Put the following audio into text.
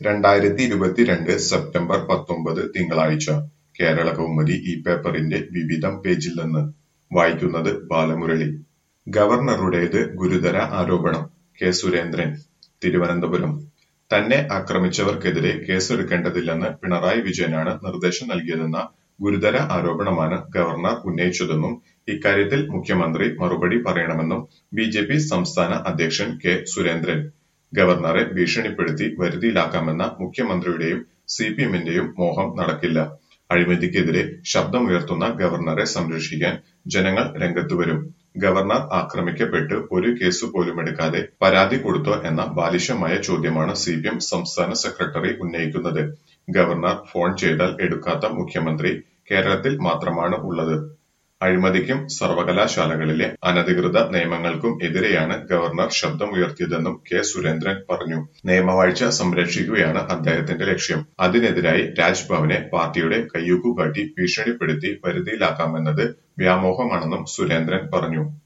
രണ്ടായിരത്തി ഇരുപത്തിരണ്ട് സെപ്റ്റംബർ പത്തൊമ്പത് തിങ്കളാഴ്ച കേരള കൗമുദി ഈ പേപ്പറിന്റെ വിവിധം പേജിൽ നിന്ന് വായിക്കുന്നത് ബാലമുരളി ഗവർണറുടേത് ഗുരുതര ആരോപണം കെ സുരേന്ദ്രൻ തിരുവനന്തപുരം തന്നെ ആക്രമിച്ചവർക്കെതിരെ കേസെടുക്കേണ്ടതില്ലെന്ന് പിണറായി വിജയനാണ് നിർദ്ദേശം നൽകിയതെന്ന ഗുരുതര ആരോപണമാണ് ഗവർണർ ഉന്നയിച്ചതെന്നും ഇക്കാര്യത്തിൽ മുഖ്യമന്ത്രി മറുപടി പറയണമെന്നും ബി ജെ പി സംസ്ഥാന അധ്യക്ഷൻ കെ സുരേന്ദ്രൻ ഗവർണറെ ഭീഷണിപ്പെടുത്തി വരുതിയിലാക്കാമെന്ന മുഖ്യമന്ത്രിയുടെയും സി പി എമ്മിന്റെയും മോഹം നടക്കില്ല അഴിമതിക്കെതിരെ ശബ്ദമുയർത്തുന്ന ഗവർണറെ സംരക്ഷിക്കാൻ ജനങ്ങൾ രംഗത്തുവരും ഗവർണർ ആക്രമിക്കപ്പെട്ട് ഒരു കേസ് പോലുമെടുക്കാതെ പരാതി കൊടുത്തോ എന്ന ബാലിശമായ ചോദ്യമാണ് സി പി എം സംസ്ഥാന സെക്രട്ടറി ഉന്നയിക്കുന്നത് ഗവർണർ ഫോൺ ചെയ്താൽ എടുക്കാത്ത മുഖ്യമന്ത്രി കേരളത്തിൽ മാത്രമാണ് ഉള്ളത് അഴിമതിക്കും സർവകലാശാലകളിലെ അനധികൃത നിയമങ്ങൾക്കും എതിരെയാണ് ഗവർണർ ശബ്ദമുയർത്തിയതെന്നും കെ സുരേന്ദ്രൻ പറഞ്ഞു നിയമവാഴ്ച സംരക്ഷിക്കുകയാണ് അദ്ദേഹത്തിന്റെ ലക്ഷ്യം അതിനെതിരായി രാജ്ഭവനെ പാർട്ടിയുടെ കയ്യൂക്കുകാട്ടി ഭീഷണിപ്പെടുത്തി വരുതിയിലാക്കാമെന്നത് വ്യാമോഹമാണെന്നും സുരേന്ദ്രൻ പറഞ്ഞു